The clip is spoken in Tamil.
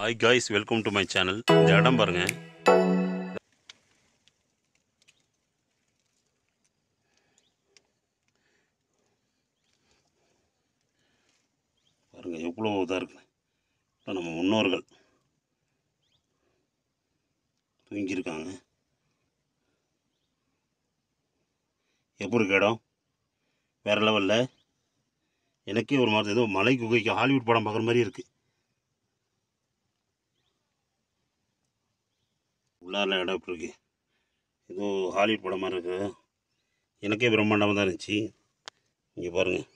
hi guys welcome to my channel இந்த இடம் பாருங்க பாருங்க எவ்வளோ இதாக இருக்கு இப்போ நம்ம முன்னோர்கள் தூங்கியிருக்காங்க எப்படி இருக்கு இடம் வேறு லெவலில் எனக்கே ஒரு மாதிரி ஏதோ மலை குகைக்கு ஹாலிவுட் படம் பார்க்குற மாதிரி இருக்குது உள்ளார இடம் இப்படி இருக்கு ஏதோ ஹாலிவுட் படம் மாதிரி இருக்கு எனக்கே பிரம்மாண்டமாக தான் இருந்துச்சு இங்கே பாருங்கள்